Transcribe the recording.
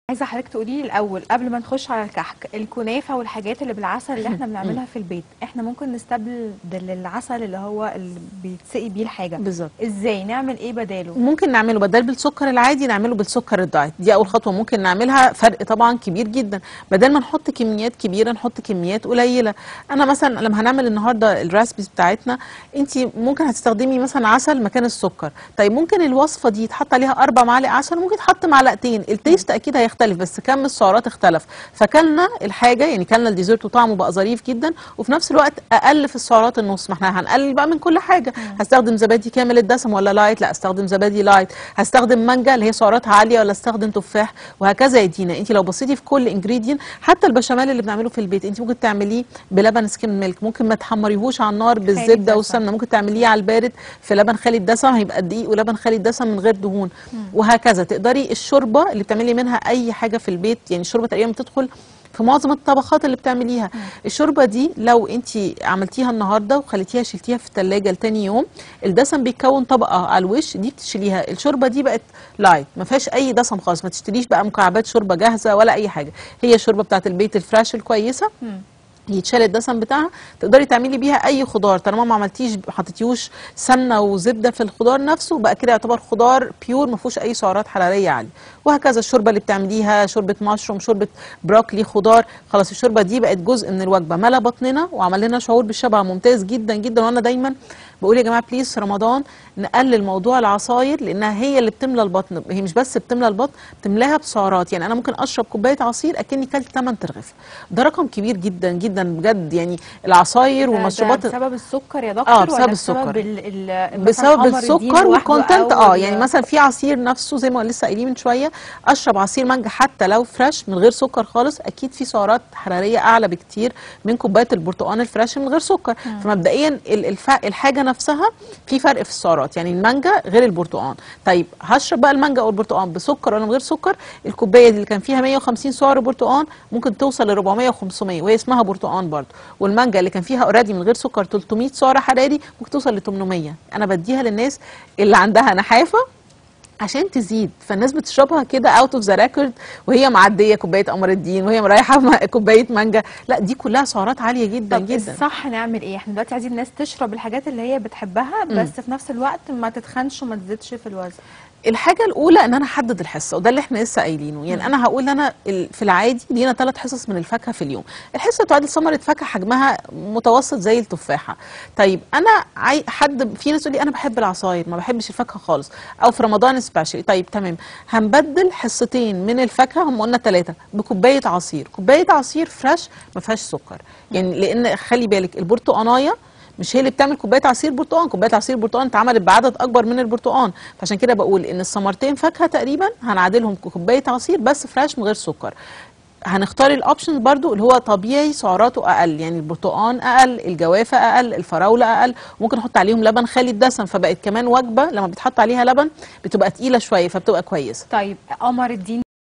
عايزه حضرتك تقولي لي الاول قبل ما نخش على الكحك الكنافه والحاجات اللي بالعسل اللي احنا بنعملها في البيت احنا ممكن نستبدل العسل اللي هو اللي بيتسقي بيه الحاجه بالظبط ازاي نعمل ايه بداله ممكن نعمله بدل بالسكر العادي نعمله بالسكر الدايت دي اول خطوه ممكن نعملها فرق طبعا كبير جدا بدل ما نحط كميات كبيره نحط كميات قليله انا مثلا لما هنعمل النهارده الريسبيز بتاعتنا انت ممكن هتستخدمي مثلا عسل مكان السكر طيب ممكن الوصفه دي يتحط عليها اربع معالق عسل ممكن تحط معلقتين التيست اكيد هيختلف بس كم السعرات اختلف فكلنا الحاجه يعني كلنا الديزرت وطعمه بقى ظريف جدا وفي نفس الوقت اقل في السعرات النص ما احنا هنقلل بقى من كل حاجه هستخدم زبادي كامل الدسم ولا لايت لا استخدم زبادي لايت هستخدم مانجا اللي هي سعراتها عاليه ولا استخدم تفاح وهكذا يا دينا انت لو بصيتي في كل انجريدينت حتى البشاميل اللي بنعمله في البيت انت ممكن تعمليه بلبن سكيم ميلك ممكن ما تحمريهوش على النار بالزبده الدسم. والسمنه ممكن تعمليه على البارد في لبن خالي الدسم هيبقى دقيق ولبن خالي الدسم من غير دهون وهكذا تقدري الشوربه اللي بتعملي منها اي حاجه في البيت يعني الشوربه تقريبا بتدخل في معظم الطبخات اللي بتعمليها الشوربه دي لو انت عملتيها النهارده وخليتيها شلتيها في الثلاجه لتاني يوم الدسم بيتكون طبقه على الوش دي بتشيليها الشوربه دي بقت لايت ما فيهاش اي دسم خالص ما تشتريش بقى مكعبات شوربه جاهزه ولا اي حاجه هي الشوربه بتاعت البيت الفراش الكويسه يتشال الدسم بتاعها تقدري تعملي بيها اي خضار طالما ما عملتيش ما حطيتيهوش سمنه وزبده في الخضار نفسه بقى كده يعتبر خضار بيور ما فيهوش اي سعرات حراريه عاليه وهكذا الشوربه اللي بتعمليها شوربه مشروم شوربه بروكلي خضار خلاص الشوربه دي بقت جزء من الوجبه ملا بطننا وعمل لنا شعور بالشبع ممتاز جدا جدا وانا دايما بقول يا جماعه بليز في رمضان نقلل موضوع العصاير لانها هي اللي بتملى البطن هي مش بس بتملى البطن بتملاها بسعرات يعني انا ممكن اشرب كوبايه عصير اكني كلت 8 ترغيف ده رقم كبير جدا جدا بجد يعني العصاير ده- والمشروبات ده بسبب السكر يا دكتور آه، بسبب ولا السكر. بسبب ال ال بسبب مثلاً قمر الدين السكر لوحده والكونتنت أو اه ال- يعني مثلا في عصير نفسه زي ما لسه قايلين من شويه اشرب عصير مانجا حتى لو فريش من غير سكر خالص اكيد في سعرات حراريه اعلى بكتير من كوبايه البرتقال الفريش من غير سكر فمبدئيا ال- الف... الحاجه نفسها في فرق في السعرات يعني المانجا غير البرتقال طيب هشرب بقى المانجا او البرتقال بسكر ولا من غير سكر الكوبايه دي اللي كان فيها 150 سعر برتقال ممكن توصل ل 400 و500 وهي اسمها برتقال برضه والمانجا اللي كان فيها اوريدي من غير سكر 300 سعر حراري ممكن توصل ل 800 انا بديها للناس اللي عندها نحافه عشان تزيد فالناس بتشربها كده اوت اوف ذا ريكورد وهي معديه كوبايه قمر الدين وهي رايحه م- كوبايه مانجا لا دي كلها سعرات عاليه جدا طب جدا الصح نعمل ايه احنا دلوقتي عايزين الناس تشرب الحاجات اللي هي بتحبها بس في نفس الوقت ما تتخنش وما تزيدش في الوزن الحاجه الاولى ان انا احدد الحصه وده اللي احنا لسه قايلينه يعني انا هقول انا ال- في العادي لينا ثلاث حصص من الفاكهه في اليوم الحصه تعادل ثمره فاكهه حجمها متوسط زي التفاحه طيب انا عاي... حد في ناس تقول لي انا بحب العصاير ما بحبش الفاكهه خالص او في رمضان سبيشالي طيب تمام هنبدل حصتين من الفاكهه هم قلنا ثلاثه بكوبايه عصير كوبايه عصير فريش ما فيهاش سكر يعني لان خلي بالك البرتقانيه مش هي اللي بتعمل كوبايه عصير برتقال كوبايه عصير برتقال اتعملت بعدد اكبر من البرتقال فعشان كده بقول ان الثمرتين فاكهه تقريبا هنعادلهم كوبايه عصير بس فريش من غير سكر هنختار الاوبشن برضو اللي هو طبيعي سعراته اقل يعني البرتقال اقل الجوافه اقل الفراوله اقل ممكن نحط عليهم لبن خالي الدسم فبقت كمان وجبه لما بيتحط عليها لبن بتبقى تقيله شويه فبتبقى كويسه طيب قمر الدين